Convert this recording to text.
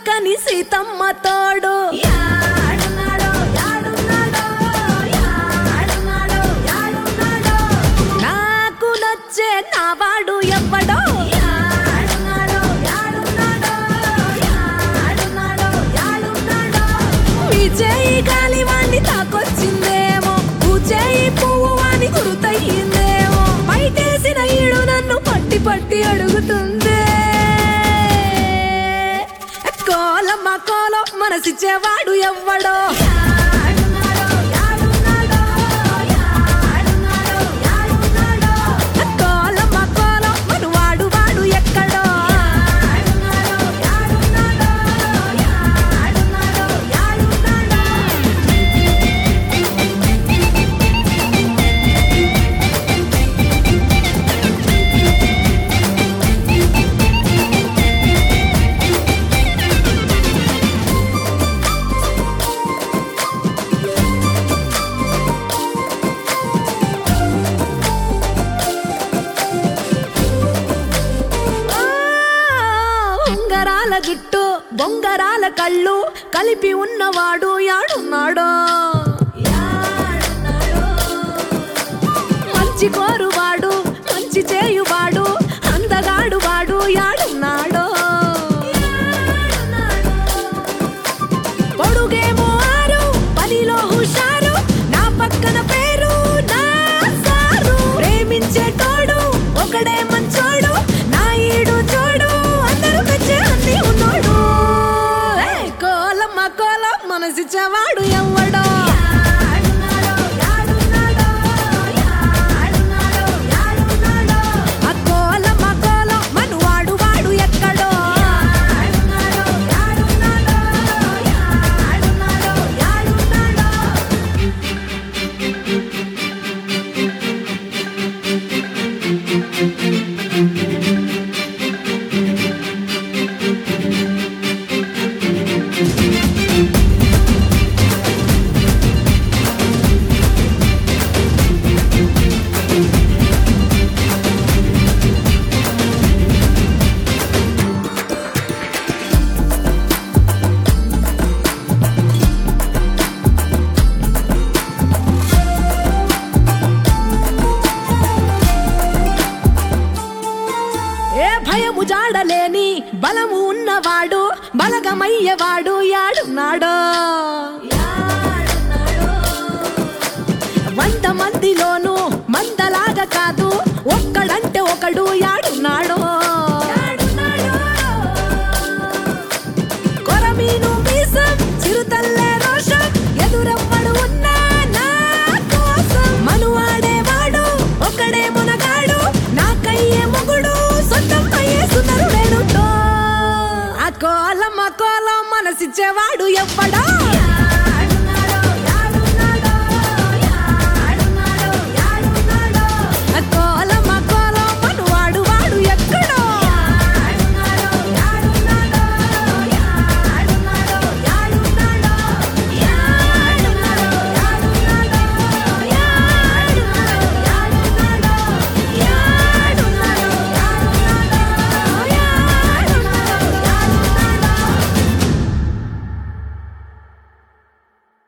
సక్కని సీతమ్మ తోడు యాడున్నాడో యాడున్నాడో యాడున్నాడో యాడున్నాడో నాకు నచ్చే నా వాడు ఎవ్వడో యాడున్నాడో యాడున్నాడో యాడున్నాడో యాడున్నాడో మీ చేయి గాలి వాణ్ణి తాకొచ్చిందేమో ఊ చేయి పువ్వు వాణి గురుతయ్యిందేమో బయటేసిన ఈడు నన్ను పట్టి పట్టి అడుగుతుందే కోలమ్మ కోలం మనసిచ్చేవాడు ఎవ్వడో యాడున్నాడో యాడున్నాడో యాడున్నాడో యాడున్నాడో కోలమ్మ కోలం మనువాడు వాడు ఎక్కడో యాడున్నాడో యాడున్నాడో యాడున్నాడో యాడున్నాడో ఆ, ఉంగరాల జుట్టు బొంగరాల కళ్ళు కలిపి ఉన్నవాడు యాడున్నాడో మంచి కోరువాడు మంచి చేయువాడు అందగాడు వాడు యాడున్నాడో పొడుగేమో ఆరు పనిలో హుషారు నా పక్కన పేరు నా సారు ప్రేమించేటోడు ఒకడే మంచోడు నా ఈడు చూడు అందరూ మెచ్చే అన్ని ఉన్నోడు ఏయ్, కోలమ్మ కోలం మనసిచ్చేవాడు ఎవ్వడో యాడున్నాడో యాడున్నాడో యాడున్నాడో యాడున్నాడో ఆ కోలమ్మ కోలం మనువాడు వాడు ఎక్కడో యాడున్నాడో యాడున్నాడో యాడున్నాడో యాడున్నాడో ఏ భయము జాడలేని బలము ఉన్నవాడు బలగమయ్యేవాడు యాడున్నాడో వంద మందిలోనూ మందలాగా కాదు ఒక్కడంటే ఒకడు యాడున్నాడో కొరమీను మీసం చిరుతల్లే రోషం ఎదురెవ్వడు ఉన్నా నా కోసం మనువాడేవాడు ఒకడే మునగాడు నాకయ్యే మొగుడు సొంతం అయ్యే సుందరుడేనుటో ఆ కోలం ఆ కోలం మనసిచ్చేవాడు ఎవ్వడో